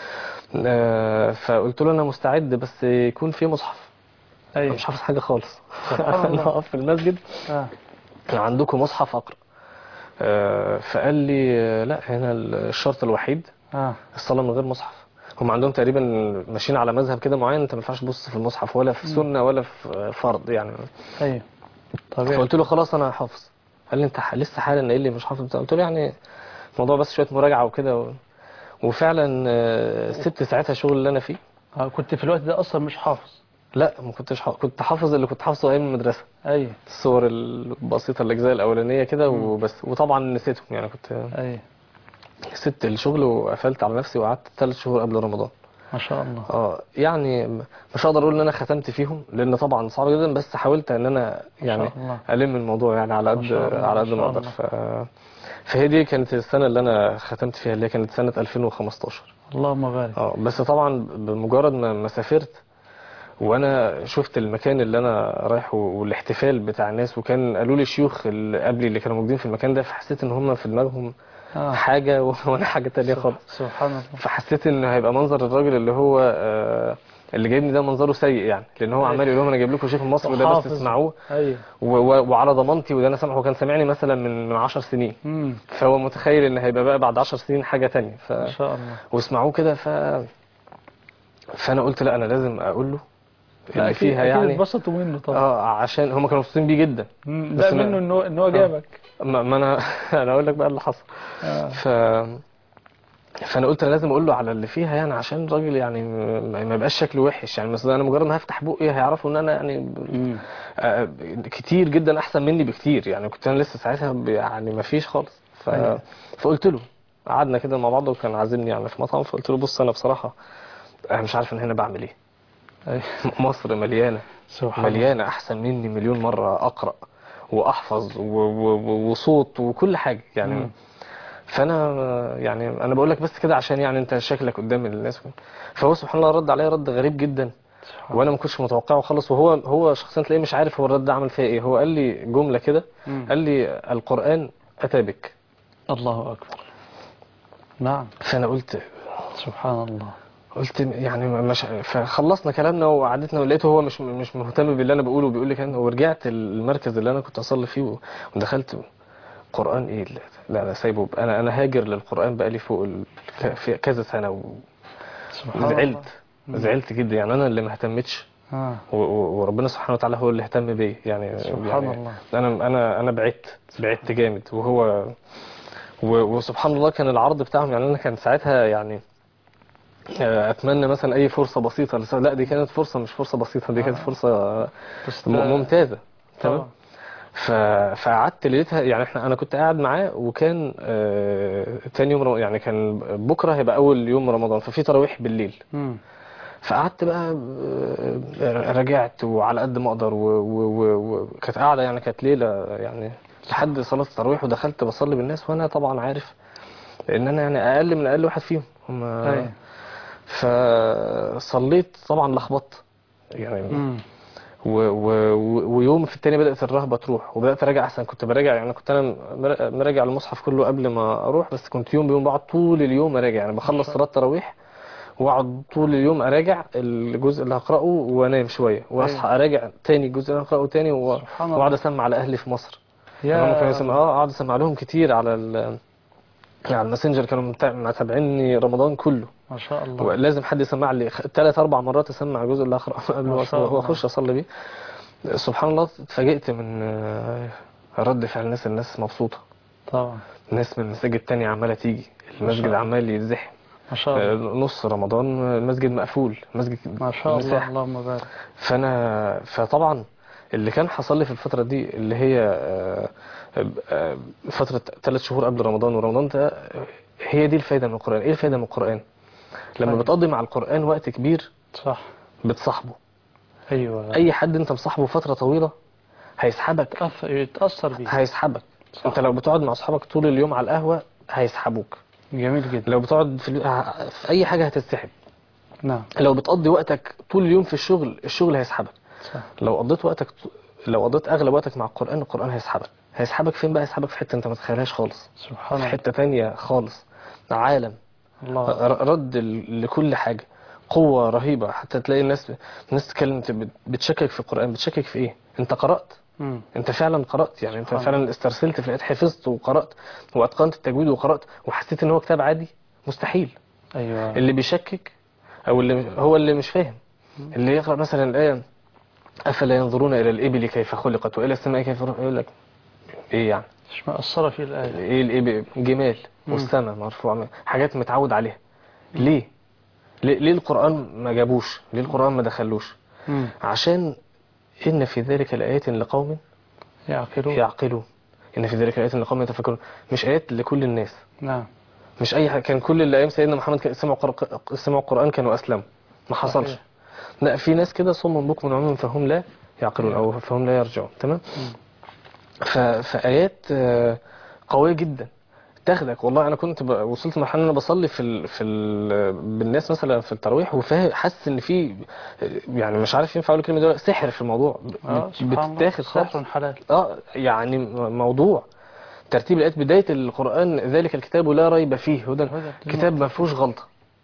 آه، فقلت له انا مستعد بس يكون في مصحف أنا أيوة. مش حافظ حاجه خالص سبحان الله. انا اقف في المسجد آه. عندكم مصحف اقرا آه، فقال لي آه، لا هنا الشرط الوحيد آه. الصلاه من غير مصحف هم عندهم تقريبا ماشيين على مذهب كده معين انت ما ينفعش تبص في المصحف ولا في سنه ولا في فرض يعني أيوة طبيعي فقلت له خلاص انا حافظ قال لي انت ح- لسه حالا قايل لي مش حافظ بتاع. قلت له يعني الموضوع بس شويه مراجعه وكده و... وفعلا آه، سبت ساعتها الشغل اللي انا فيه آه. كنت في الوقت ده أصلا مش حافظ لا ما كنتش حافظ. كنت حافظ اللي كنت حافظه ايام المدرسه أيوة الصور البسيطه الاجزاء الاولانيه كده وبس وطبعا نسيتهم يعني كنت أيوة سبت الشغل وقفلت على نفسي وقعدت ثلاث شهور قبل رمضان ما شاء الله اه يعني م- مش هقدر اقول ان انا ختمت فيهم لان طبعا صعب جدا بس حاولت ان انا يعني الله. الم الموضوع يعني على ما قد شاء الله، على ما قد شاء ما اقدر الله. ف... فهي دي كانت السنه اللي انا ختمت فيها اللي هي كانت سنه 2015 اللهم بارك اه بس طبعا بمجرد ما ما سافرت وانا شفت المكان اللي انا رايحه والاحتفال بتاع الناس وكان قالوا لي الشيوخ اللي قبلي اللي كانوا موجودين في المكان ده فحسيت ان هم في دماغهم آه. حاجه وانا حاجه تانية خالص سبحان الله فحسيت ان هيبقى منظر الراجل اللي هو آه، اللي جايبني ده منظره سيء يعني لان هو عمال يقول لهم انا جايب لكم شيخ مصر وده بس وحافظ. اسمعوه أيوة و- و- وعلى ضمانتي وده انا سامعه هو كان سامعني مثلا من من 10 سنين مم. فهو متخيل ان هيبقى بقى بعد 10 سنين حاجه تانية ف... ما شاء الله واسمعوه كده ف فانا قلت لا انا لازم اقول له لا اللي أكيد فيها أكيد يعني اتبسطوا منه طبعا اه عشان هم كانوا مبسوطين بيه جدا مم، بس لا ما- منه ان هو ان هو جابك ما ما انا انا اقول لك بقى اللي حصل آه. ف فانا قلت انا لازم اقول له على اللي فيها يعني عشان الراجل يعني ما ما يبقاش شكله وحش يعني مثلا انا مجرد ما هفتح بقي هيعرفوا ان انا يعني مم. آه، كتير جدا احسن مني بكتير يعني كنت انا لسه ساعتها ب- يعني ما فيش خالص ف... أيوة. فقلت له قعدنا كده مع بعض وكان عازمني يعني في مطعم فقلت له بص انا بصراحه انا مش عارف انا هنا بعمل ايه أيوة. مصر مليانه سبحان الله مليانه احسن مني مليون مره اقرا واحفظ و... و... و- وصوت وكل حاجه يعني مم. فانا يعني انا بقول لك بس كده عشان يعني انت شكلك قدام الناس فهو سبحان الله رد عليا رد غريب جدا وانا ما كنتش متوقعه خالص وهو هو شخصيا تلاقيه مش عارف هو الرد ده عمل فيها ايه هو قال لي جمله كده مم. قال لي القران اتى بك الله اكبر نعم فانا قلت سبحان الله قلت يعني مش فخلصنا كلامنا وقعدتنا ولقيته هو مش مش مهتم باللي انا بقوله بيقول لي كان ورجعت المركز اللي انا كنت اصلي فيه ودخلت قران ايه اللي- لا انا سايبه انا انا هاجر للقران بقالي فوق ال... ك- في كذا سنه و... سبحان الله زعلت زعلت جدا يعني انا اللي ما اهتمتش آه. و- و- وربنا سبحانه وتعالى هو اللي اهتم بيا يعني سبحان يعني الله. انا انا انا بعدت بعدت جامد وهو و- وسبحان الله كان العرض بتاعهم يعني انا كان ساعتها يعني آه، اتمنى مثلا اي فرصه بسيطه لس- لا دي كانت فرصه مش فرصه بسيطه دي كانت فرصه م- ممتازه تمام طبعا. ف... فقعدت ليلتها يعني احنا انا كنت قاعد معاه وكان آه... تاني يوم رم... يعني كان بكره هيبقى اول يوم رمضان ففي تراويح بالليل مم. فقعدت بقى آه، رجعت وعلى قد ما اقدر وكانت و... و... و... كانت قاعده يعني كانت ليله يعني لحد صلاه التراويح ودخلت بصلي بالناس وانا طبعا عارف ان انا يعني اقل من اقل واحد فيهم هم أيوة. فصليت طبعا لخبطت يعني مم. و و و- ويوم في التاني بدأت الرهبة تروح وبدأت أراجع أحسن كنت براجع يعني كنت أنا مر- مراجع المصحف كله قبل ما أروح بس كنت يوم بيوم بقعد طول اليوم أراجع يعني بخلص صلاة تراويح وأقعد طول اليوم أراجع الجزء اللي هقرأه وأنام شوية وأصحى أراجع تاني الجزء اللي هقرأه تاني و- سبحان الله. وأقعد أسمع على أهلي في مصر يا هم كانوا يسمع اه اقعد اسمع لهم كتير على ال على الماسنجر كانوا متع- متابعيني رمضان كله ما شاء الله لازم حد يسمع لي ثلاث اربع مرات اسمع الجزء اللي اقراه قبل ما ما شاء الله. واخش اصلي بيه سبحان الله اتفاجئت من آه، رد فعل الناس الناس مبسوطه طبعا الناس من المساجد التانية عماله تيجي المسجد الله. عمال يتزحم ما شاء آه، الله نص رمضان المسجد مقفول المسجد ما شاء الله مساحة. اللهم بارك فانا فطبعا اللي كان حصل لي في الفتره دي اللي هي آه، آه، فتره ثلاث شهور قبل رمضان ورمضان ده آه، هي دي الفايده من القران ايه الفايده من القران لما طيب. بتقضي مع القران وقت كبير صح بتصاحبه ايوه اي حد انت مصاحبه فتره طويله هيسحبك يتأثر- يتأثر بيه هيسحبك انت لو بتقعد مع اصحابك طول اليوم على القهوه هيسحبوك جميل جدا لو بتقعد في, ال- في اي حاجه هتتسحب نعم لو بتقضي وقتك طول اليوم في الشغل الشغل هيسحبك صح لو قضيت وقتك لو قضيت اغلب وقتك مع القران القران هيسحبك هيسحبك فين بقى هيسحبك في حته انت ما تتخيلهاش خالص سبحان في الله حته تانية خالص عالم الله ر- رد ل- لكل حاجه قوه رهيبه حتى تلاقي الناس الناس تتكلم بت- بتشكك في القران بتشكك في ايه انت قرات مم. انت فعلا قرات يعني انت سبحان فعلا استرسلت في الآيات، حفظت وقرات واتقنت التجويد وقرات وحسيت ان هو كتاب عادي مستحيل ايوه اللي بيشكك او اللي هو اللي مش فاهم اللي يقرا مثلا الايه افلا ينظرون الى الابل كيف خلقت والى السماء كيف رفعت يقول لك ايه يعني مش مأثرة في الآية ايه الابل جمال مم. والسماء مرفوع حاجات متعود عليها ليه ليه ليه القران ما جابوش ليه القران ما دخلوش مم. عشان ان في ذلك الايات لقوم يعقلون يعقلون ان في ذلك الايات لقوم يتفكرون مش ايات لكل الناس نعم مش اي حاجه كان كل اللي ايام سيدنا محمد كان- سمعوا قر- سمعوا القران كانوا اسلموا ما حصلش صحيح. لا في ناس كده صم بكم عمي فهم لا يعقلون او فهم لا يرجعون تمام ف... فايات آه، قويه جدا تاخدك والله انا كنت ب... وصلت لمرحله ان انا بصلي في ال... في ال... بالناس مثلا في التراويح وفاهم حاسس ان في يعني مش عارف ينفع اقول الكلمه دي ولا لأ، سحر في الموضوع اه بت- سبحان الله بتتاخد خالص سحر حلال اه يعني م- موضوع ترتيب الايات بدايه القران ذلك الكتاب لا ريب فيه هدى هدى كتاب ما فيهوش غلطه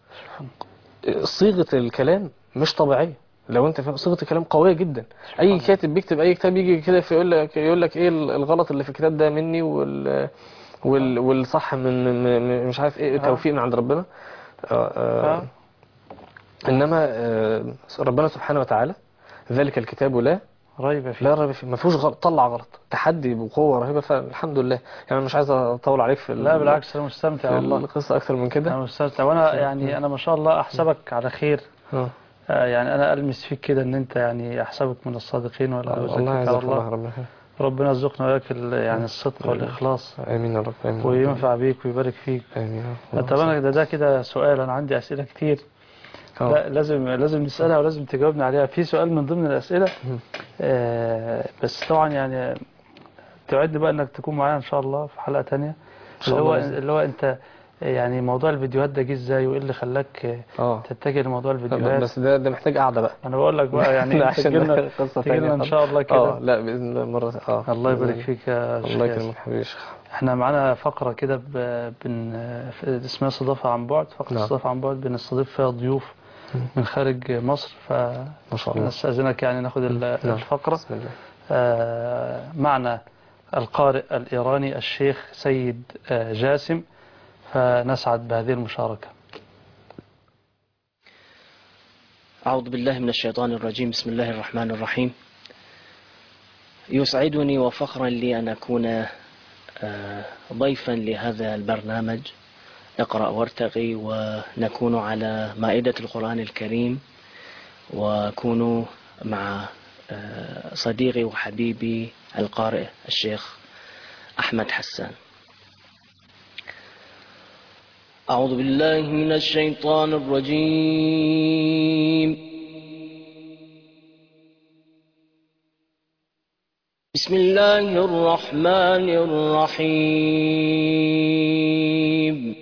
صيغه الكلام مش طبيعيه لو انت فاهم صيغه الكلام قويه جدا اي كاتب بيكتب اي كتاب يجي كده فيقول لك يقول لك ايه الغلط اللي في الكتاب ده مني وال وال والصح من من- من- مش عارف ايه توفيق من عند ربنا آه آه آه. انما آه ربنا سبحانه وتعالى ذلك الكتاب لا ريب فيه لا ريب فيه ما فيهوش غلط طلع غلط تحدي بقوه رهيبه فالحمد لله يعني أنا مش عايز اطول عليك في ال- لا بالعكس انا مستمتع في والله القصه اكثر من كده انا مستمتع وانا يعني انا ما شاء الله احسبك على خير اه آه، يعني انا المس فيك كده ان انت يعني احسبك من الصادقين ولا والله أزكيك على يجزاك الله الله ربنا يخليك. ربنا يرزقنا وياك ال- يعني الصدق والاخلاص امين يا رب امين يا رب. وينفع بيك ويبارك فيك امين يا رب. طب انا ده ده كده سؤال انا عندي اسئله كتير آه. لا لازم لازم نسالها ولازم تجاوبنا عليها في سؤال من ضمن الاسئله آه بس طبعا يعني توعدني بقى انك تكون معايا ان شاء الله في حلقه تانية شاء اللي هو الله بإذن اللي هو انت يعني موضوع الفيديوهات ده جه ازاي وايه اللي خلاك اه تتجه لموضوع الفيديوهات بس ده ده محتاج قعده بقى انا بقول لك بقى يعني لا، انت عشان تجيلنا ده قصه تجيلنا ثانيه ان شاء الله كده اه لا باذن الله مره اه الله يبارك بإذن فيك يا شيخ الله ياسر. يكرمك حبيبي يا شيخ احنا معانا فقرة كده ب- بن في- اسمها استضافة عن بعد فقرة نعم. استضافة عن بعد بنستضيف فيها ضيوف من خارج مصر ما شاء الله فنستأذنك يعني ناخد ال- نعم. الفقرة بسم الله آه، معنا القارئ الإيراني الشيخ سيد آه، جاسم فنسعد بهذه المشاركة أعوذ بالله من الشيطان الرجيم بسم الله الرحمن الرحيم يسعدني وفخرا لي أن أكون آه، ضيفا لهذا البرنامج اقرأ وارتقي ونكون على مائدة القرآن الكريم وكونوا مع آه، صديقي وحبيبي القارئ الشيخ أحمد حسان أعوذ بالله من الشيطان الرجيم بسم الله الرحمن الرحيم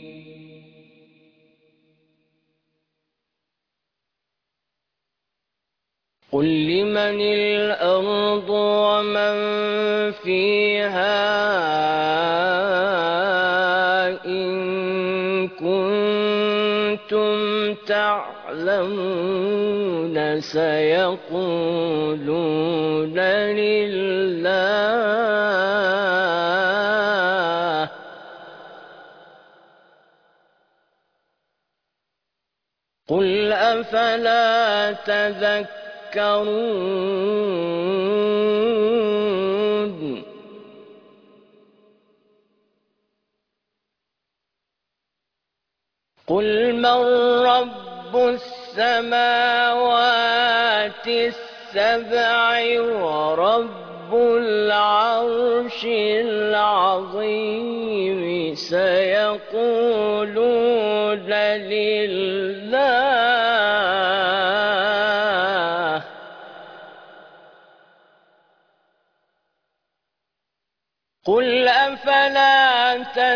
قل لمن الأرض ومن فيها إن كنتم تعلمون سيقولون لله قل أفلا تذكرون قل من رب السماوات السبع ورب العرش العظيم سيقولون لله قل أفلا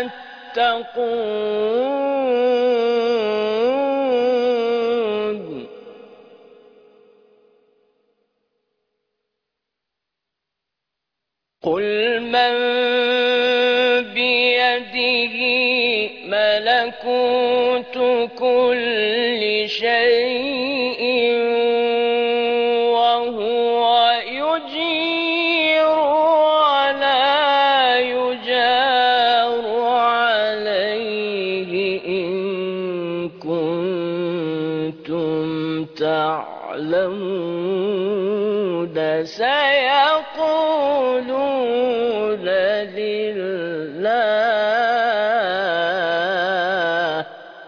تتقون قل من بيده ملكوت كل شيء وهو يجير ولا يجار عليه إن كنتم تعلمون سيقولون لله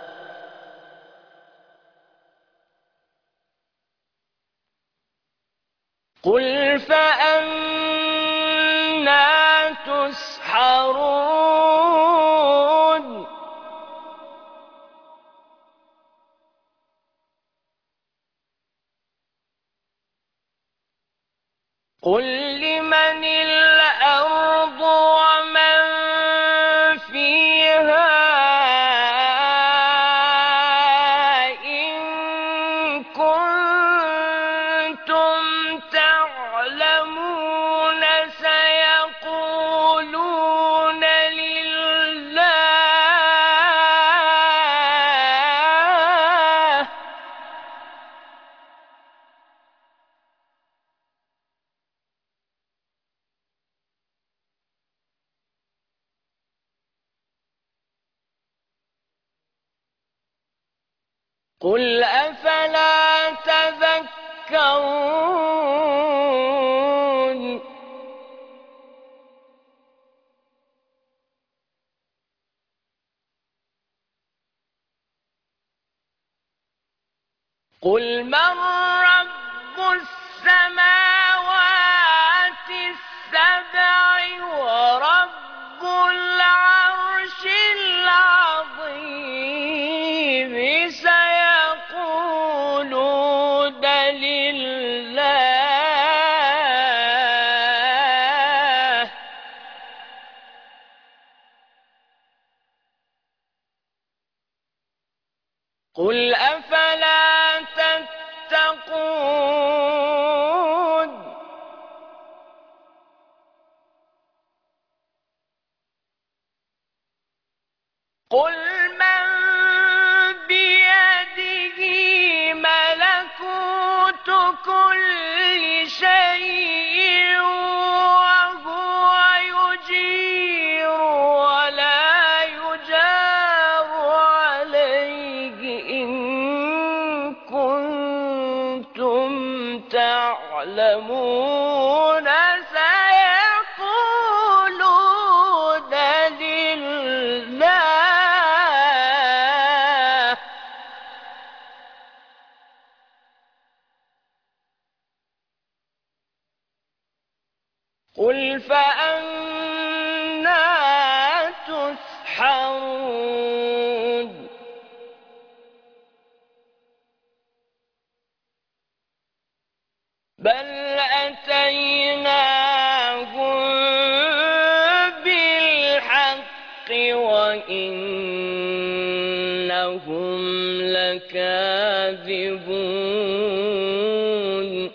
قل فأنا تسحرون قل لمن الأرض ومن فيها إن كنتم تعلمون سيقولون لله قل أفلا تذكرون قل من رب السماوات السبع ورب العرش العظيم سيقولون لله قل أفلا تتقون قل من بيده ملكوت كل شيء وهو يجير ولا يجار عليه إن كنتم تعلمون سيقولون لله قل فأنا تسحرون بل أتيناهم بالحق وإنهم لكاذبون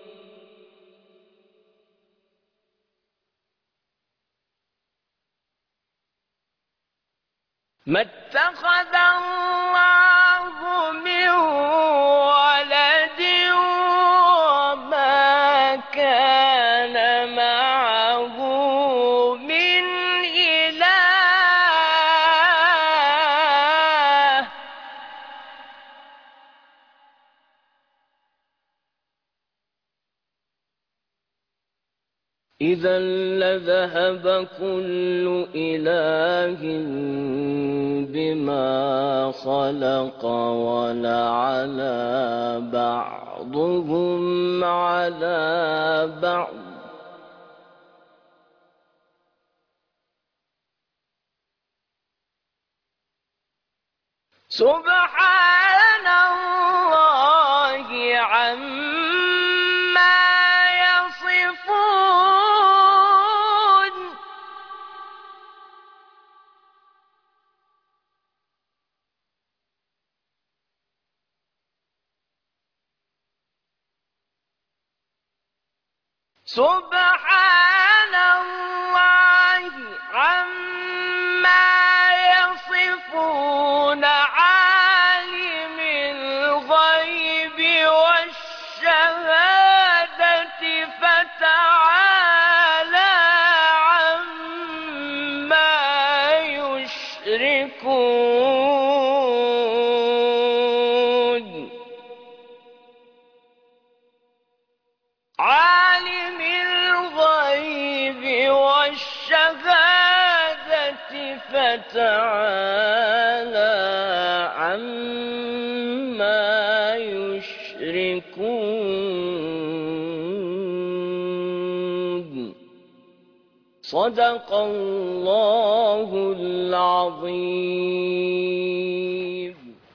ما اتخذ الله من ولد وما كان معه من إله إذا لذهب كل إله بما خلق ولعلى بعضهم على بعض سبحان الله عما يصفون سبحان الله عما يصفون عالم الغيب والشهادة فتعالى عما يشركون عالم الغيب والشهادة فتعالى عما يشركون صدق الله العظيم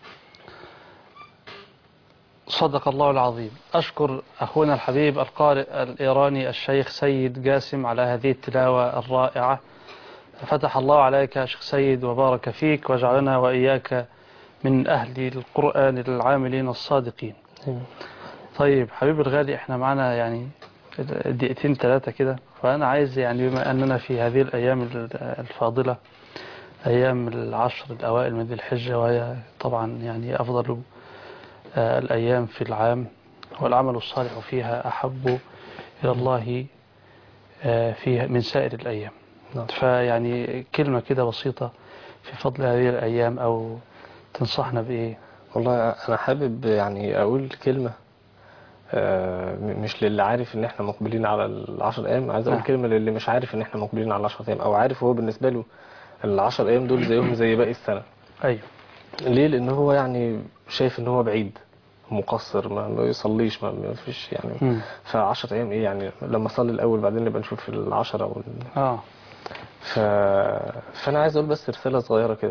صدق الله العظيم أشكر أخونا الحبيب القارئ الإيراني الشيخ سيد جاسم على هذه التلاوة الرائعة فتح الله عليك يا شيخ سيد وبارك فيك وجعلنا وإياك من أهل القرآن العاملين الصادقين طيب حبيبي الغالي احنا معنا يعني دقيقتين ثلاثة كده فأنا عايز يعني بما أننا في هذه الأيام الفاضلة أيام العشر الأوائل من ذي الحجة وهي طبعا يعني أفضل آه، الأيام في العام والعمل الصالح فيها أحب إلى الله آه، فيها من سائر الأيام نعم. فيعني كلمة كده بسيطة في فضل هذه الأيام أو تنصحنا بإيه والله أنا حابب يعني أقول كلمة آه، م- مش للي عارف إن إحنا مقبلين على العشر أيام عايز أقول نعم. كلمة للي مش عارف إن إحنا مقبلين على العشر أيام أو عارف هو بالنسبة له العشر أيام دول زيهم زي باقي السنة أيوه ليه لأن هو يعني شايف إن هو بعيد مقصر ما, ما يصليش ما, ما فيش يعني مم. ف10 ايام ايه يعني لما اصلي الاول بعدين نبقى نشوف العشرة وال... اه ف... فانا عايز اقول بس رساله صغيره كده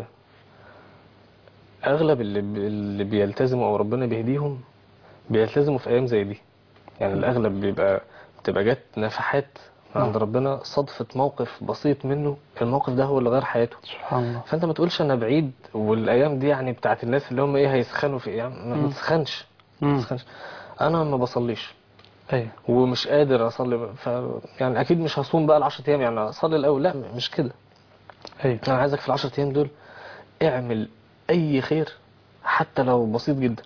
اغلب اللي, بي- اللي بيلتزموا او ربنا بيهديهم بيلتزموا في ايام زي دي يعني الاغلب بيبقى بتبقى جت نفحات من عند ربنا صدفة موقف بسيط منه الموقف ده هو اللي غير حياته سبحان الله فانت ما تقولش انا بعيد والايام دي يعني بتاعت الناس اللي هم ايه هيسخنوا في يعني ما مم. تسخنش ما مم. تسخنش انا ما بصليش ايوه ومش قادر اصلي ف يعني اكيد مش هصوم بقى ال10 ايام يعني اصلي الاول لا مش كده ايوه انا عايزك في العشر ايام دول اعمل اي خير حتى لو بسيط جدا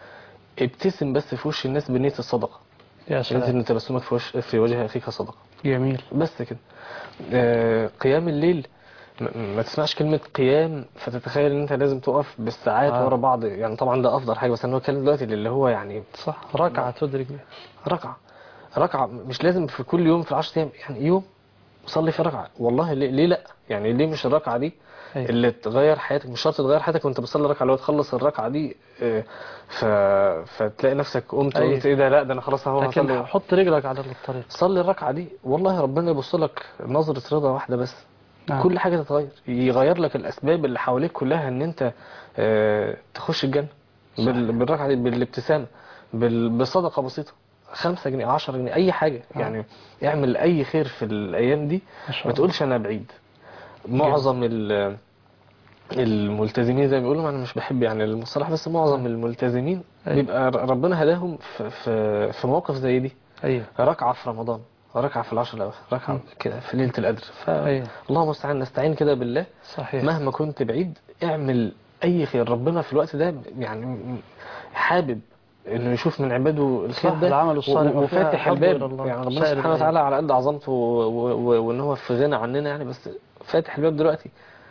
ابتسم بس في وش الناس بنية الصدقة يا انت سلام ان تبسمك في, وش في وجه اخيك صدقة جميل بس كده آه قيام الليل م- ما تسمعش كلمة قيام فتتخيل ان انت لازم تقف بالساعات آه. ورا بعض يعني طبعا ده افضل حاجة بس انا بتكلم دلوقتي اللي هو يعني صح ركعة تدرك بها ركعة ركعة مش لازم في كل يوم في العشر ايام يعني يوم صلي في ركعة والله ليه, ليه لا يعني ليه مش الركعة دي أيوة. اللي تغير حياتك مش شرط تغير حياتك وانت بتصلي ركعة لو تخلص الركعة دي آه، ف... فتلاقي نفسك قمت أيوة. قلت ايه ده لا ده انا خلاص اهو لكن هصلي حط رجلك على الطريق صلي الركعة دي والله ربنا يبص لك نظرة رضا واحدة بس نعم. كل حاجة تتغير يغير لك الأسباب اللي حواليك كلها إن أنت آه، تخش الجنة بال- بالركعة دي بالابتسامة بال- بصدقة بسيطة خمسة جنيه عشرة جنيه أي حاجة آه. يعني اعمل أي خير في الأيام دي ما شاء ما الله تقولش أنا بعيد معظم ال- الملتزمين زي ما بيقولوا أنا مش بحب يعني المصطلح بس معظم الملتزمين أيوة. بيبقى ربنا هداهم في, في, في مواقف زي دي ايوه ركعة في رمضان ركعة في العشر الأواخر ركعة كده في ليلة القدر أيوة. فالله المستعان نستعين كده بالله صحيح مهما كنت بعيد اعمل أي خير ربنا في الوقت ده يعني م- حابب إنه يشوف من عباده الخير صح، ده العمل الصالح و- وفاتح وفيها حب إلى الباب الله. يعني ربنا سائر سبحانه الأيام. وتعالى على قد عظمته و- و- وإن هو في غنى عننا يعني بس فاتح الباب دلوقتي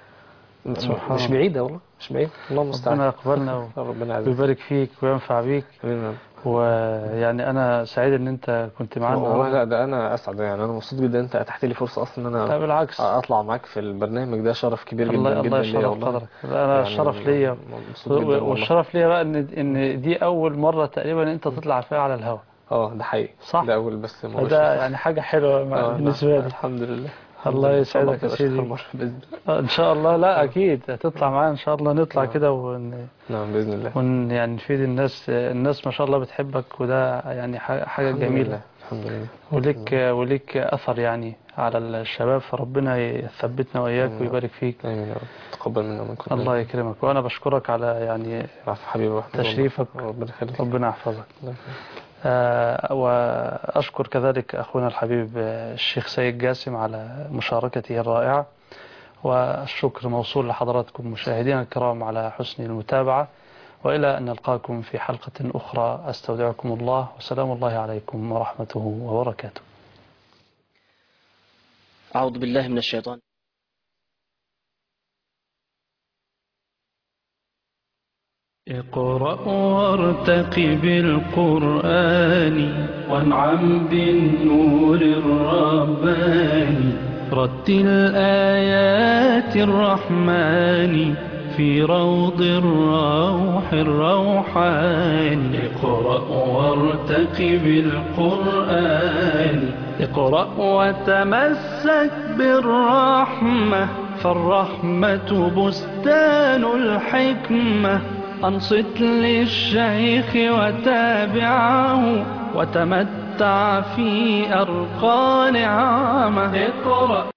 م- سبحان مش الله. بعيدة والله مش بعيد الله المستعان ربنا يقبلنا و- ربنا يعزك ويبارك فيك وينفع بيك آمين يا رب. ويعني انا سعيد ان انت كنت معانا والله النهاردة. لا ده انا اسعد يعني انا مبسوط جدا انت اتحت لي فرصه اصلا ان لا انا بالعكس اطلع معاك في البرنامج ده شرف كبير جدا الله جدا الله ليا يشرف والله. قدرك انا يعني الشرف ليا مبسوط جدا والله. والشرف ليا بقى ان ان دي اول مره تقريبا انت تطلع فيها على الهواء اه ده حقيقي صح. ده اول بس مباشر فده يعني حاجه حلوه مع- آه، بالنسبه نعم. لي الحمد لله الله إن شاء الله يسعدك يا تبقى سيدي. آخر مرة بإذن الله آه، ان شاء الله لا اكيد هتطلع معانا ان شاء الله نطلع آه. كده ون نعم بإذن الله ون يعني نفيد الناس الناس ما شاء الله بتحبك وده يعني ح- حاجه الحمد جميله لله الحمد لله وليك وليك اثر يعني على الشباب فربنا يثبتنا واياك آمين. ويبارك فيك آمين يا رب تقبل منا ومنكم الله يكرمك وانا بشكرك على يعني العفو حبيبي أحمد والله. تشريفك. ربنا يخليك ربنا يحفظك الله يخليك. آه، وأشكر كذلك أخونا الحبيب آه، الشيخ سيد جاسم على مشاركته الرائعة والشكر موصول لحضراتكم مشاهدينا الكرام على حسن المتابعة وإلى أن نلقاكم في حلقة أخرى أستودعكم الله وسلام الله عليكم ورحمته وبركاته أعوذ بالله من الشيطان اقرأ وارتقب القرآن وانعم بالنور الرباني رتل آيات الرحمن في روض الروح الروحاني اقرأ وارتقب القرآن اقرأ وتمسك بالرحمة فالرحمة بستان الحكمة أنصت للشيخ وتابعه وتمتع في أرقى نعمه اقرأ